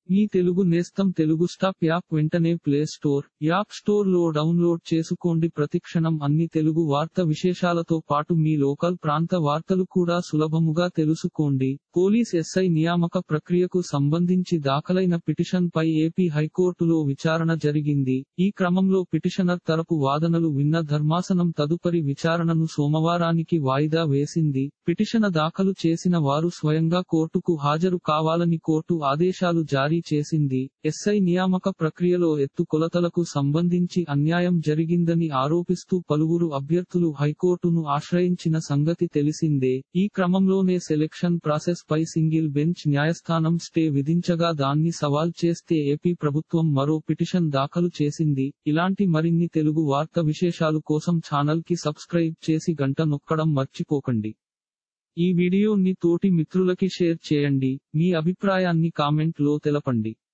మీ తెలుగు నేస్తం Telugu stop app వెంటనే Play Store App Store లో డౌన్లోడ్ చేసుకోండి ప్రతిక్షణం అన్ని తెలుగు వార్త విశేషాలతో పాటు మీ లోకల్ ప్రాంత వార్తలు కూడా సులభముగా తెలుసుకోండి పోలీస్ ఎస్ఐ నియామక ప్రక్రియకు సంబంధించి దాఖలైన పిటిషన్ పై ఏపీ హైకోర్టులో విచారణ జరిగింది ఈ క్రమంలో పిటిషనర్ తరపు వాదనలు విన్న ధర్మాసనం తదుపరి విచారణను సోమవారానికి వాయిదా వేసింది పిటిషన్ దాఖలు చేసిన వారు స్వయంగా కోర్టుకు హాజరు కావాలని కోర్టు ఆదేశాలు జారీ చేసింది ఎస్ఐ నియామక ప్రక్రియలో ఎత్తు కొలతలకు సంబంధించి అన్యాయం జరిగిందని ఆరోపిస్తూ పలువురు అభ్యర్థులు హైకోర్టును ఆశ్రయించిన సంగతి తెలిసిందే ఈ క్రమంలోనే సెలెక్షన్ ప్రాసెస్ పై సింగిల్ బెంచ్ న్యాయస్థానం స్టే విధించగా దాన్ని సవాల్ చేస్తే ఏపీ ప్రభుత్వం మరో పిటిషన్ దాఖలు చేసింది ఇలాంటి మరిన్ని తెలుగు వార్త విశేషాలు కోసం ఛానల్ కి సబ్స్క్రైబ్ చేసి గంట నొక్కడం మర్చిపోకండి ఈ వీడియోని తోటి మిత్రులకి షేర్ చేయండి మీ అభిప్రాయాన్ని కామెంట్ లో తెలపండి